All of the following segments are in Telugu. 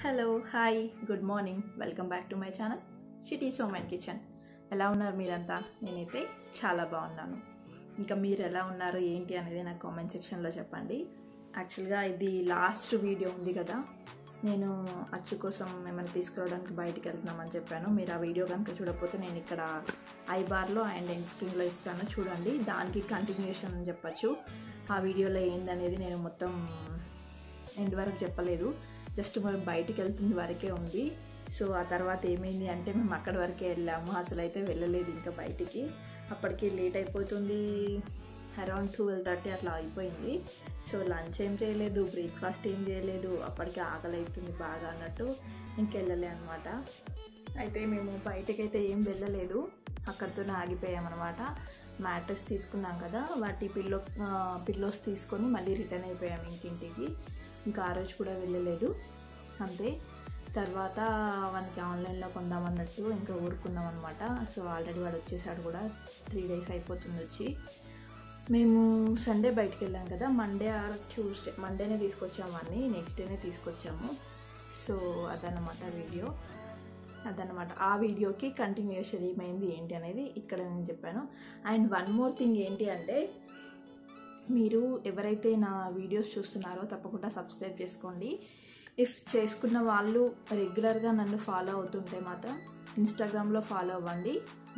hello hi good morning welcome back to my channel city Soman kitchen ఎలా ఉన్నారు మీరంతా నేనైతే చాలా బాగున్నాను ఇంకా మీరు ఎలా ఉన్నారు ఏంటి అనేది నాకు కామెంట్ సెక్షన్లో చెప్పండి యాక్చువల్గా ఇది లాస్ట్ వీడియో ఉంది కదా నేను అచ్చు కోసం ఏమైనా తీసుకురావడానికి బయటికి వెళ్తున్నామని చెప్పాను మీరు ఆ వీడియో కనుక చూడకపోతే నేను ఇక్కడ ఐ బార్లో అండ్ ఎండ్ స్క్రీన్లో ఇస్తాను చూడండి దానికి కంటిన్యూషన్ అని చెప్పచ్చు ఆ వీడియోలో ఏందనేది నేను మొత్తం ఎండ్ వరకు చెప్పలేదు జస్ట్ మనం బయటికి వెళ్తుంది వరకే ఉంది సో ఆ తర్వాత ఏమైంది అంటే మేము అక్కడి వరకే వెళ్ళాము అసలు అయితే వెళ్ళలేదు ఇంకా బయటికి అప్పటికి లేట్ అయిపోతుంది అరౌండ్ ట్వెల్వ్ థర్టీ అట్లా అయిపోయింది సో లంచ్ ఏం చేయలేదు బ్రేక్ఫాస్ట్ ఏం చేయలేదు అప్పటికి ఆకలి అవుతుంది బాగా అన్నట్టు ఇంకెళ్ళలే అనమాట అయితే మేము బయటకైతే ఏం వెళ్ళలేదు అక్కడితోనే ఆగిపోయామన్నమాట మ్యాట్రెస్ తీసుకున్నాం కదా వాటి పిల్లో పిల్లోస్ తీసుకొని మళ్ళీ రిటర్న్ అయిపోయాము ఇంకింటికి ఇంకా ఆ రోజు కూడా వెళ్ళలేదు అంతే తర్వాత వానికి ఆన్లైన్లో కొందామన్నట్టు ఇంకా ఊరుకున్నాం అనమాట సో ఆల్రెడీ వాడు వచ్చేసాడు కూడా త్రీ డేస్ అయిపోతుంది వచ్చి మేము సండే బయటికి వెళ్ళాం కదా మండే ఆర్ ట్యూస్డే మండేనే తీసుకొచ్చాము అన్ని నెక్స్ట్ డేనే తీసుకొచ్చాము సో అదన్నమాట వీడియో అదనమాట ఆ వీడియోకి కంటిన్యూషన్ ఏమైంది ఏంటి అనేది ఇక్కడ నేను చెప్పాను అండ్ వన్ మోర్ థింగ్ ఏంటి అంటే మీరు ఎవరైతే నా వీడియోస్ చూస్తున్నారో తప్పకుండా సబ్స్క్రైబ్ చేసుకోండి ఇఫ్ చేసుకున్న వాళ్ళు రెగ్యులర్గా నన్ను ఫాలో అవుతుంటే మాత్రం ఇన్స్టాగ్రామ్లో ఫాలో అవ్వండి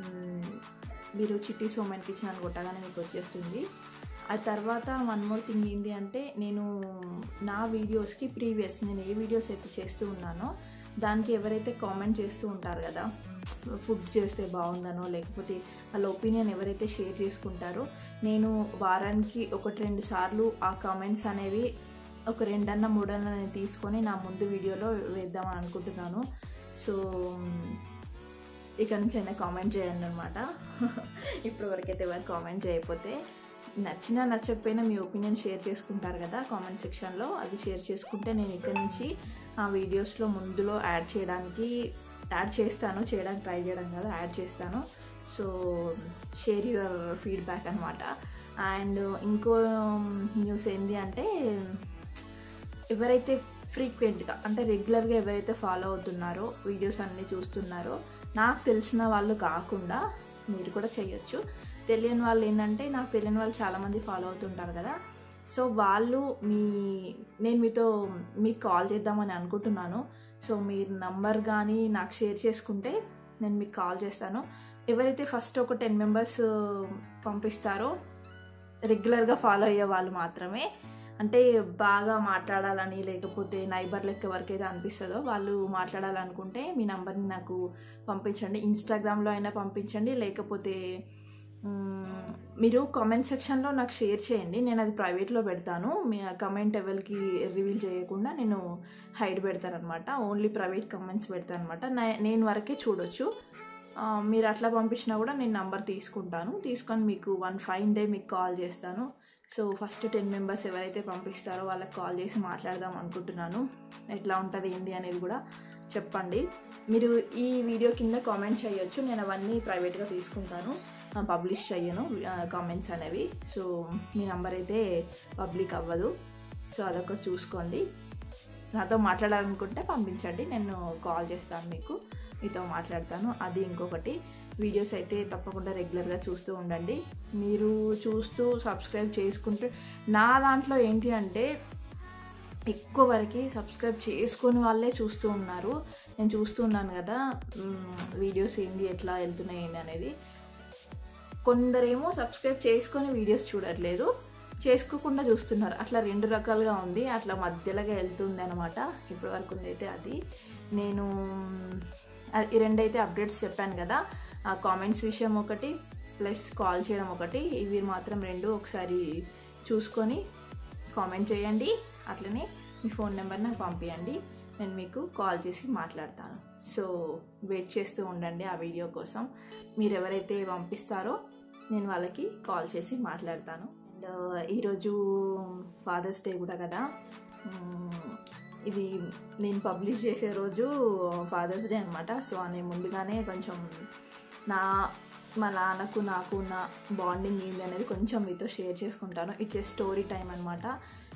మీరు చిట్టి సోమన్ కిచెన్ అని కొట్టగానే మీకు వచ్చేస్తుంది ఆ తర్వాత వన్ మోర్ థింగ్ ఏంటి అంటే నేను నా వీడియోస్కి ప్రీవియస్ నేను ఏ వీడియోస్ అయితే చేస్తూ ఉన్నానో దానికి ఎవరైతే కామెంట్ చేస్తూ ఉంటారు కదా ఫుడ్ చేస్తే బాగుందనో లేకపోతే వాళ్ళ ఒపీనియన్ ఎవరైతే షేర్ చేసుకుంటారో నేను వారానికి ఒకటి రెండు సార్లు ఆ కామెంట్స్ అనేవి ఒక రెండన్న మూడన్న నేను తీసుకొని నా ముందు వీడియోలో వేద్దామని అనుకుంటున్నాను సో ఇక నుంచి అయినా కామెంట్ చేయండి అనమాట ఇప్పటివరకైతే ఎవరు కామెంట్ చేయకపోతే నచ్చినా నచ్చకపోయినా మీ ఒపీనియన్ షేర్ చేసుకుంటారు కదా కామెంట్ సెక్షన్లో అది షేర్ చేసుకుంటే నేను ఇక్కడ నుంచి ఆ వీడియోస్లో ముందులో యాడ్ చేయడానికి యాడ్ చేస్తాను చేయడానికి ట్రై చేయడం కదా యాడ్ చేస్తాను సో షేర్ యువర్ ఫీడ్బ్యాక్ అనమాట అండ్ ఇంకో న్యూస్ ఏంటి అంటే ఎవరైతే ఫ్రీక్వెంట్గా అంటే రెగ్యులర్గా ఎవరైతే ఫాలో అవుతున్నారో వీడియోస్ అన్నీ చూస్తున్నారో నాకు తెలిసిన వాళ్ళు కాకుండా మీరు కూడా చేయొచ్చు తెలియని వాళ్ళు ఏంటంటే నాకు తెలియని వాళ్ళు చాలామంది ఫాలో అవుతుంటారు కదా సో వాళ్ళు మీ నేను మీతో మీకు కాల్ చేద్దామని అనుకుంటున్నాను సో మీరు నంబర్ కానీ నాకు షేర్ చేసుకుంటే నేను మీకు కాల్ చేస్తాను ఎవరైతే ఫస్ట్ ఒక టెన్ మెంబర్స్ పంపిస్తారో రెగ్యులర్గా ఫాలో అయ్యే వాళ్ళు మాత్రమే అంటే బాగా మాట్లాడాలని లేకపోతే నైబర్ లెక్క వరకైతే అనిపిస్తుందో వాళ్ళు మాట్లాడాలనుకుంటే మీ నెంబర్ని నాకు పంపించండి ఇన్స్టాగ్రామ్లో అయినా పంపించండి లేకపోతే మీరు కామెంట్ సెక్షన్లో నాకు షేర్ చేయండి నేను అది ప్రైవేట్లో పెడతాను మీ కమెంట్ ఎవరికి రివీల్ చేయకుండా నేను హైడ్ పెడతాను అనమాట ఓన్లీ ప్రైవేట్ కమెంట్స్ పెడతాను అనమాట నేను వరకే చూడొచ్చు మీరు అట్లా పంపించినా కూడా నేను నంబర్ తీసుకుంటాను తీసుకొని మీకు వన్ ఫైన్ డే మీకు కాల్ చేస్తాను సో ఫస్ట్ టెన్ మెంబర్స్ ఎవరైతే పంపిస్తారో వాళ్ళకి కాల్ చేసి మాట్లాడదాం అనుకుంటున్నాను ఎట్లా ఉంటుంది ఏంటి అనేది కూడా చెప్పండి మీరు ఈ వీడియో కింద కామెంట్ చేయొచ్చు నేను అవన్నీ ప్రైవేట్గా తీసుకుంటాను పబ్లిష్ చెయ్యను కామెంట్స్ అనేవి సో మీ నంబర్ అయితే పబ్లిక్ అవ్వదు సో అదొకటి చూసుకోండి నాతో మాట్లాడాలనుకుంటే పంపించండి నేను కాల్ చేస్తాను మీకు మీతో మాట్లాడతాను అది ఇంకొకటి వీడియోస్ అయితే తప్పకుండా రెగ్యులర్గా చూస్తూ ఉండండి మీరు చూస్తూ సబ్స్క్రైబ్ చేసుకుంటే నా దాంట్లో ఏంటి అంటే ఎక్కువ వరకు సబ్స్క్రైబ్ చేసుకుని వాళ్ళే చూస్తూ ఉన్నారు నేను చూస్తూ ఉన్నాను కదా వీడియోస్ ఏంది ఎట్లా వెళ్తున్నాయి ఏంటి అనేది కొందరేమో సబ్స్క్రైబ్ చేసుకొని వీడియోస్ చూడట్లేదు చేసుకోకుండా చూస్తున్నారు అట్లా రెండు రకాలుగా ఉంది అట్లా మధ్యలోగా వెళ్తుంది అనమాట ఇప్పటి వరకు అయితే అది నేను ఈ రెండైతే అప్డేట్స్ చెప్పాను కదా ఆ కామెంట్స్ విషయం ఒకటి ప్లస్ కాల్ చేయడం ఒకటి ఇవి మాత్రం రెండు ఒకసారి చూసుకొని కామెంట్ చేయండి అట్లనే మీ ఫోన్ నెంబర్ నాకు పంపించండి నేను మీకు కాల్ చేసి మాట్లాడతాను సో వెయిట్ చేస్తూ ఉండండి ఆ వీడియో కోసం మీరు ఎవరైతే పంపిస్తారో నేను వాళ్ళకి కాల్ చేసి మాట్లాడతాను అండ్ ఈరోజు ఫాదర్స్ డే కూడా కదా ఇది నేను పబ్లిష్ చేసే రోజు ఫాదర్స్ డే అనమాట సో నేను ముందుగానే కొంచెం నా మా నాన్నకు నాకు ఉన్న బాండింగ్ ఏంది అనేది కొంచెం మీతో షేర్ చేసుకుంటాను ఇట్స్ ఏ స్టోరీ టైం అనమాట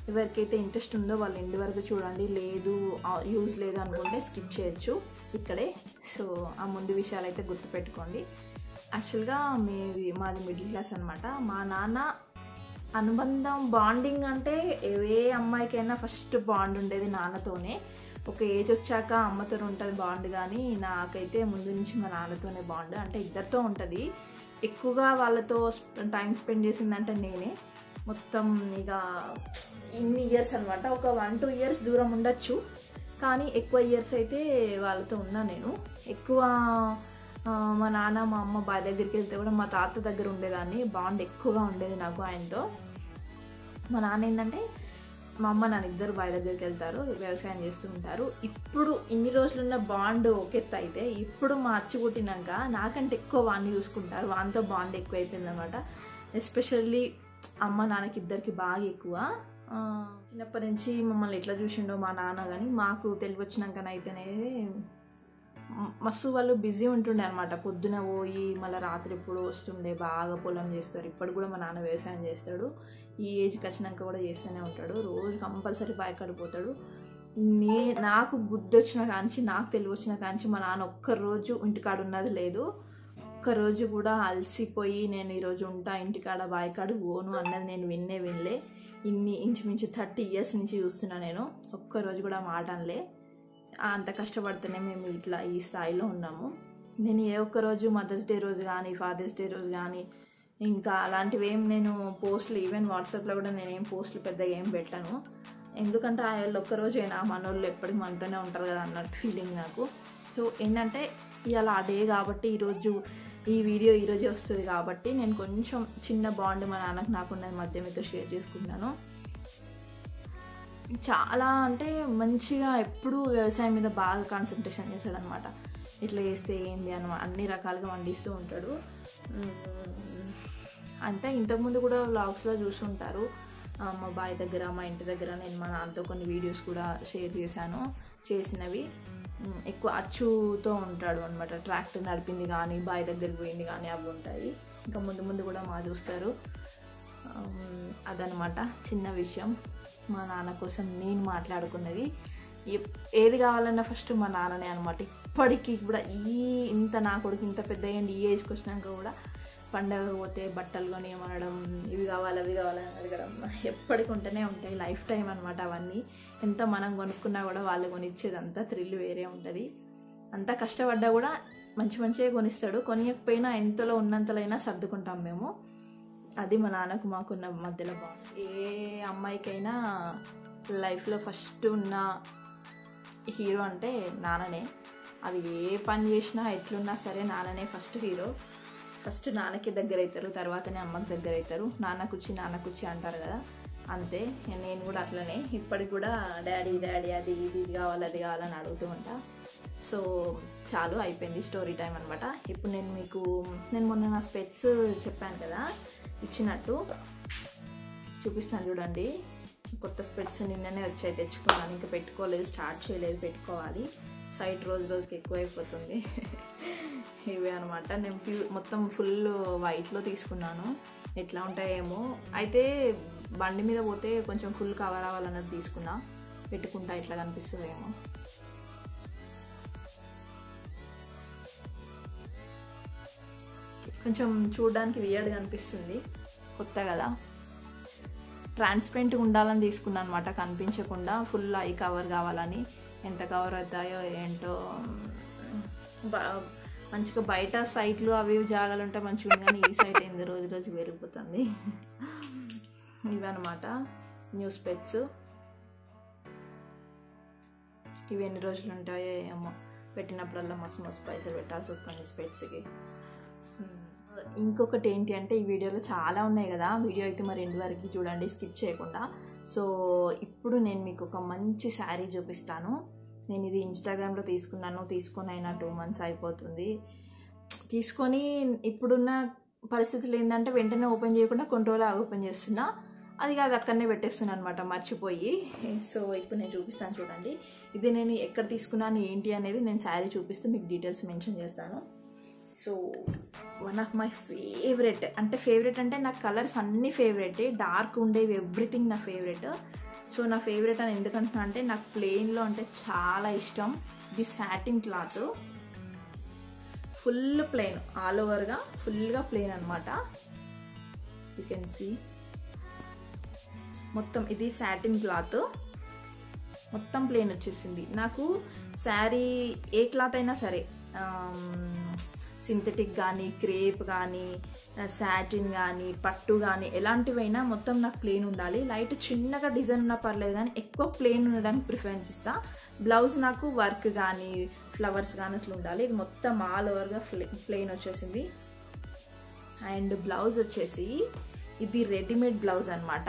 ఎవరికైతే ఇంట్రెస్ట్ ఉందో వాళ్ళు ఇంటి వరకు చూడండి లేదు యూజ్ లేదు అనుకుంటే స్కిప్ చేయొచ్చు ఇక్కడే సో ఆ ముందు విషయాలు అయితే గుర్తుపెట్టుకోండి యాక్చువల్గా మీది మాది మిడిల్ క్లాస్ అనమాట మా నాన్న అనుబంధం బాండింగ్ అంటే ఏ అమ్మాయికైనా ఫస్ట్ బాండ్ ఉండేది నాన్నతోనే ఒక ఏజ్ వచ్చాక అమ్మతో ఉంటుంది బాండ్ కానీ నాకైతే ముందు నుంచి మా నాన్నతోనే బాండ్ అంటే ఇద్దరితో ఉంటుంది ఎక్కువగా వాళ్ళతో టైం స్పెండ్ చేసిందంటే నేనే మొత్తం ఇక ఇన్ని ఇయర్స్ అనమాట ఒక వన్ టూ ఇయర్స్ దూరం ఉండొచ్చు కానీ ఎక్కువ ఇయర్స్ అయితే వాళ్ళతో ఉన్నా నేను ఎక్కువ ఆ, మా నాన్న మా అమ్మ బాయ్ దగ్గరికి వెళ్తే కూడా మా తాత దగ్గర ఉండేదాన్ని బాండ్ ఎక్కువగా ఉండేది నాకు ఆయనతో మా నాన్న ఏంటంటే మా అమ్మ నాన్న ఇద్దరు బాయ్ దగ్గరికి వెళ్తారు వ్యవసాయం చేస్తూ ఉంటారు ఇప్పుడు ఇన్ని రోజులున్న బాండ్ ఒకెత్త అయితే ఇప్పుడు మా అచ్చి పుట్టినాక నాకంటే ఎక్కువ వాడిని చూసుకుంటారు వానితో బాండ్ ఎక్కువ అయిపోయింది అనమాట ఎస్పెషల్లీ అమ్మ నాన్నకి ఇద్దరికి బాగా ఎక్కువ ఆ, చిన్నప్పటి నుంచి మమ్మల్ని ఎట్లా చూసిండో మా నాన్న కానీ మాకు తెలివి వచ్చినాకనైతేనే మ- మస్తు వాళ్ళు బిజీ ఉంటుండే అనమాట పొద్దున పోయి మళ్ళీ రాత్రి ఎప్పుడు వస్తుండే బాగా పొలం చేస్తారు ఇప్పుడు కూడా మా నాన్న వ్యవసాయం చేస్తాడు ఈ ఏజ్కి వచ్చినాక కూడా చేస్తూనే ఉంటాడు రోజు కంపల్సరీ బాయ్ పోతాడు నే నాకు బుద్ధి వచ్చిన కాంచి నాకు తెలివి వచ్చిన కాంచి మా నాన్న ఒక్కరోజు ఇంటికాడ ఉన్నది లేదు ఒక్కరోజు కూడా అలసిపోయి నేను ఈరోజు ఉంటా ఇంటికాడ బాయికాడు పోను అన్నది నేను విన్నే వినలే ఇన్ని ఇంచుమించు థర్టీ ఇయర్స్ నుంచి చూస్తున్నా నేను ఒక్కరోజు కూడా మాట అనలే అంత కష్టపడితేనే మేము ఇట్లా ఈ స్థాయిలో ఉన్నాము నేను ఏ ఒక్క రోజు మదర్స్ డే రోజు కానీ ఫాదర్స్ డే రోజు కానీ ఇంకా అలాంటివి ఏం నేను పోస్టులు ఈవెన్ వాట్సాప్లో కూడా నేను ఏం పోస్టులు పెద్దగా ఏం పెట్టాను ఎందుకంటే ఆ వాళ్ళు ఒక్కరోజైనా మనోళ్ళు ఎప్పటికి మనతోనే ఉంటారు కదా అన్నట్టు ఫీలింగ్ నాకు సో ఏంటంటే ఇవాళ ఆ డే కాబట్టి ఈరోజు ఈ వీడియో ఈరోజే వస్తుంది కాబట్టి నేను కొంచెం చిన్న బాండ్ మా నాన్నకు నాకున్నది మధ్య మీతో షేర్ చేసుకుంటాను చాలా అంటే మంచిగా ఎప్పుడూ వ్యవసాయం మీద బాగా కాన్సన్ట్రేషన్ చేశాడు అనమాట ఇట్లా చేస్తే ఏంది అని అన్ని రకాలుగా వండిస్తూ ఉంటాడు ఉమ్, అంతే ఇంతకుముందు కూడా వ్లాగ్స్లో చూసుంటారు ఆ, మా బాయ్ దగ్గర మా ఇంటి దగ్గర నేను మా నాన్నతో కొన్ని వీడియోస్ కూడా షేర్ చేశాను చేసినవి ఉమ్, ఎక్కువ అచ్చుతో ఉంటాడు అనమాట ట్రాక్టర్ నడిపింది కానీ బాయ్ దగ్గరికి పోయింది కానీ అవి ఉంటాయి ఇంకా ముందు ముందు కూడా మా చూస్తారు ఆమ్, అదనమాట చిన్న విషయం మా నాన్న కోసం నేను మాట్లాడుకున్నది ఎప్- ఏది కావాలన్నా ఫస్ట్ మా నాన్ననే అనమాట ఇప్పటికీ కూడా ఈ ఇంత నా కొడుకు ఇంత పెద్ద అయ్యండి ఈ ఏజ్కి వచ్చినాక కూడా పండగ పోతే బట్టలు కొని అనడం ఇవి కావాలి అవి కావాలని అడగడం ఎప్పటికి ఉంటూనే ఉంటాయి లైఫ్ టైం అనమాట అవన్నీ ఎంత మనం కొనుక్కున్నా కూడా వాళ్ళు కొనిచ్చేది అంతా థ్రిల్ వేరే ఉంటుంది అంత కష్టపడ్డా కూడా మంచి మంచిగా కొనిస్తాడు కొనియకపోయినా ఎంతలో ఉన్నంతలైనా సర్దుకుంటాం మేము అది మా నాన్నకు మాకున్న మధ్యలో బాగుంది ఏ అమ్మాయికైనా లైఫ్లో ఫస్ట్ ఉన్న హీరో అంటే నాన్ననే అది ఏ పని చేసినా ఎట్లున్నా సరే నాన్ననే ఫస్ట్ హీరో ఫస్ట్ నాన్నకి దగ్గర అవుతారు తర్వాతనే అమ్మకి దగ్గర అవుతారు నాన్న కుచ్చి నాన్న కుచ్చి అంటారు కదా అంతే నేను కూడా అట్లనే ఇప్పటికి కూడా డాడీ డాడీ అది ఇది ఇది కావాలి అది కావాలని అడుగుతూ ఉంటా సో చాలు అయిపోయింది స్టోరీ టైం అనమాట ఇప్పుడు నేను మీకు నేను మొన్న నా స్పెట్స్ చెప్పాను కదా ఇచ్చినట్టు చూపిస్తాను చూడండి కొత్త స్పెట్స్ నిన్ననే వచ్చాయి తెచ్చుకున్నాను ఇంకా పెట్టుకోలేదు స్టార్ట్ చేయలేదు పెట్టుకోవాలి సైట్ రోజు రోజుకి ఎక్కువైపోతుంది ఇవే అనమాట నేను ప్యూ మొత్తం ఫుల్ వైట్లో తీసుకున్నాను ఎట్లా ఉంటాయేమో అయితే బండి మీద పోతే కొంచెం ఫుల్ కవర్ అవ్వాలన్నట్టు తీసుకున్నా పెట్టుకుంటా ఇట్లా కనిపిస్తుందేమో కొంచెం చూడడానికి వియర్డ్గా అనిపిస్తుంది కొత్త కదా ట్రాన్స్పరెంట్గా ఉండాలని తీసుకున్నాను అనమాట కనిపించకుండా ఫుల్ ఐ కవర్ కావాలని ఎంత కవర్ అవుతాయో ఏంటో బా- మంచిగా బయట సైట్లు అవి ఇవి జాగాలు ఉంటే మంచిగా ఉంది కానీ ఈ సైట్ ఏంది రోజు రోజు పెరిగిపోతుంది ఇవన్నమాట న్యూస్ పెట్స్ ఇవి ఎన్ని రోజులు ఉంటాయో ఏమో పెట్టినప్పుడల్లా మస్తు మస్తు పైసలు పెట్టాల్సి వస్తుంది స్పెట్స్కి ఇంకొకటి ఏంటి అంటే ఈ వీడియోలో చాలా ఉన్నాయి కదా వీడియో అయితే మరి ఎండ్ వరకు చూడండి స్కిప్ చేయకుండా సో ఇప్పుడు నేను మీకు ఒక మంచి శారీ చూపిస్తాను నేను ఇది ఇన్స్టాగ్రామ్లో తీసుకున్నాను తీసుకొని అయినా టూ మంత్స్ అయిపోతుంది తీసుకొని ఇప్పుడున్న పరిస్థితులు ఏంటంటే వెంటనే ఓపెన్ చేయకుండా కొన్ని రోజులు ఆగి ఓపెన్ చేస్తున్నా అది కాదు అక్కడనే పెట్టేస్తున్నాను అనమాట మర్చిపోయి సో ఇప్పుడు నేను చూపిస్తాను చూడండి ఇది నేను ఎక్కడ తీసుకున్నాను ఏంటి అనేది నేను శారీ చూపిస్తూ మీకు డీటెయిల్స్ మెన్షన్ చేస్తాను so one of my favourite అంటే ఫేవరెట్ అంటే నాకు కలర్స్ అన్నీ ఫేవరెట్ డార్క్ ఉండేవి ఎవ్రీథింగ్ నా ఫేవరెట్ సో నా ఫేవరెట్ అని ఎందుకంటున్నా అంటే నాకు ప్లెయిన్లో అంటే చాలా ఇష్టం ఇది satin cloth full plain all ఓవర్గా ఫుల్గా ప్లెయిన్ అనమాట యూ కెన్ సీ మొత్తం ఇది సాటిన్ క్లాత్ మొత్తం ప్లేన్ వచ్చేసింది నాకు శారీ ఏ క్లాత్ అయినా సరే సింథటిక్ కానీ క్రేప్ కానీ సాటిన్ కానీ పట్టు కానీ ఎలాంటివైనా మొత్తం నాకు ప్లేన్ ఉండాలి లైట్ చిన్నగా డిజైన్ ఉన్నా పర్లేదు కానీ ఎక్కువ ప్లేన్ ఉండడానికి ప్రిఫరెన్స్ ఇస్తా బ్లౌజ్ నాకు వర్క్ కానీ ఫ్లవర్స్ కానీ అట్లా ఉండాలి ఇది మొత్తం ఆల్ ఓవర్గా ప్లెయిన్ వచ్చేసింది అండ్ బ్లౌజ్ వచ్చేసి ఇది రెడీమేడ్ బ్లౌజ్ అనమాట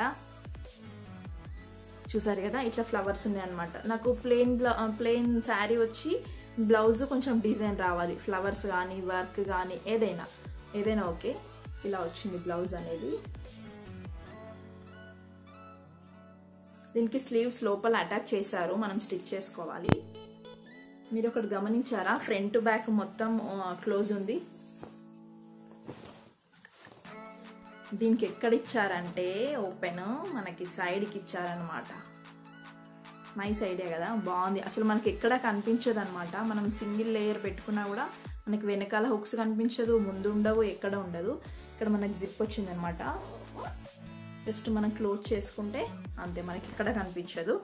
చూసారు కదా ఇట్లా ఫ్లవర్స్ ఉన్నాయి అనమాట నాకు ప్లెయిన్ బ్లౌ ప్లెయిన్ శారీ వచ్చి బ్లౌజ్ కొంచెం డిజైన్ రావాలి ఫ్లవర్స్ కానీ వర్క్ కానీ ఏదైనా ఏదైనా ఓకే ఇలా వచ్చింది బ్లౌజ్ అనేది దీనికి స్లీవ్స్ లోపల అటాచ్ చేశారు మనం స్టిచ్ చేసుకోవాలి మీరు ఒకటి గమనించారా ఫ్రంట్ బ్యాక్ మొత్తం క్లోజ్ ఉంది దీనికి ఎక్కడ ఇచ్చారంటే ఓపెన్ మనకి సైడ్కి ఇచ్చారనమాట మై సైడే కదా బాగుంది అసలు మనకి ఎక్కడ కనిపించదు అనమాట మనం సింగిల్ లేయర్ పెట్టుకున్నా కూడా మనకి వెనకాల హుక్స్ కనిపించదు ముందు ఉండవు ఎక్కడ ఉండదు ఇక్కడ మనకి జిప్ వచ్చిందనమాట జస్ట్ మనం క్లోజ్ చేసుకుంటే అంతే మనకి ఎక్కడ కనిపించదు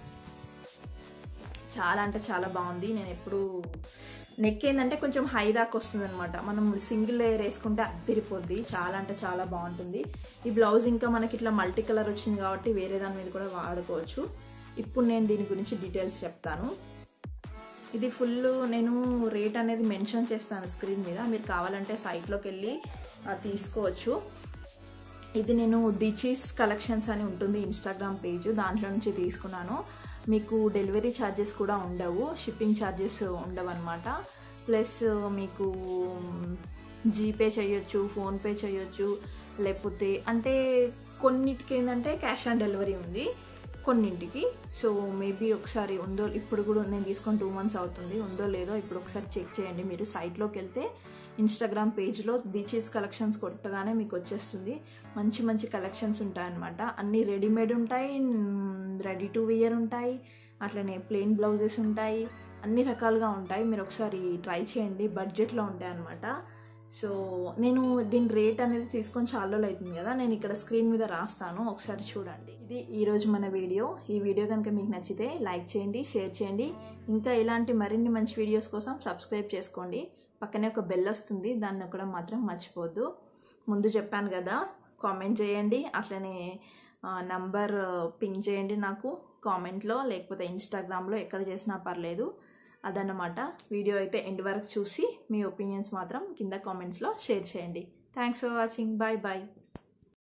చాలా అంటే చాలా బాగుంది నేను ఎప్పుడు నెక్ ఏంటంటే కొంచెం హై దాకా వస్తుంది అనమాట మనం సింగిల్ లేయర్ వేసుకుంటే అద్దరిపోద్ది చాలా అంటే చాలా బాగుంటుంది ఈ బ్లౌజ్ ఇంకా మనకి ఇట్లా మల్టీ కలర్ వచ్చింది కాబట్టి వేరే దాని మీద కూడా వాడుకోవచ్చు ఇప్పుడు నేను దీని గురించి డీటెయిల్స్ చెప్తాను ఇది ఫుల్ నేను రేట్ అనేది మెన్షన్ చేస్తాను స్క్రీన్ మీద మీరు కావాలంటే సైట్లోకి వెళ్ళి తీసుకోవచ్చు ఇది నేను దిచీస్ కలెక్షన్స్ అని ఉంటుంది ఇన్స్టాగ్రామ్ పేజ్ దాంట్లో నుంచి తీసుకున్నాను మీకు డెలివరీ ఛార్జెస్ కూడా ఉండవు షిప్పింగ్ ఛార్జెస్ ఉండవు అనమాట ప్లస్ మీకు జీపే చేయొచ్చు ఫోన్పే చేయొచ్చు లేకపోతే అంటే కొన్నిటికి ఏంటంటే క్యాష్ ఆన్ డెలివరీ ఉంది కొన్నింటికి సో మేబీ ఒకసారి ఉందో ఇప్పుడు కూడా నేను తీసుకొని టూ మంత్స్ అవుతుంది ఉందో లేదో ఇప్పుడు ఒకసారి చెక్ చేయండి మీరు సైట్లోకి వెళ్తే ఇన్స్టాగ్రామ్ పేజ్లో దీచీస్ కలెక్షన్స్ కొట్టగానే మీకు వచ్చేస్తుంది మంచి మంచి కలెక్షన్స్ ఉంటాయన్నమాట అన్నీ రెడీమేడ్ ఉంటాయి రెడీ టు వియర్ ఉంటాయి అట్లనే ప్లెయిన్ బ్లౌజెస్ ఉంటాయి అన్ని రకాలుగా ఉంటాయి మీరు ఒకసారి ట్రై చేయండి బడ్జెట్లో ఉంటాయి అన్నమాట సో నేను దీని రేట్ అనేది తీసుకొని చాలా రోజులు అవుతుంది కదా నేను ఇక్కడ స్క్రీన్ మీద రాస్తాను ఒకసారి చూడండి ఇది ఈరోజు మన వీడియో ఈ వీడియో కనుక మీకు నచ్చితే లైక్ చేయండి షేర్ చేయండి ఇంకా ఇలాంటి మరిన్ని మంచి వీడియోస్ కోసం సబ్స్క్రైబ్ చేసుకోండి పక్కనే ఒక బెల్ వస్తుంది దాన్ని నొక్కడం మాత్రం మర్చిపోద్దు ముందు చెప్పాను కదా కామెంట్ చేయండి అట్లనే నంబర్ పింక్ చేయండి నాకు కామెంట్లో లేకపోతే ఇన్స్టాగ్రామ్లో ఎక్కడ చేసినా పర్లేదు అదన్నమాట వీడియో అయితే ఎండ్ వరకు చూసి మీ ఒపీనియన్స్ మాత్రం కింద కామెంట్స్లో షేర్ చేయండి thanks for watching bye bye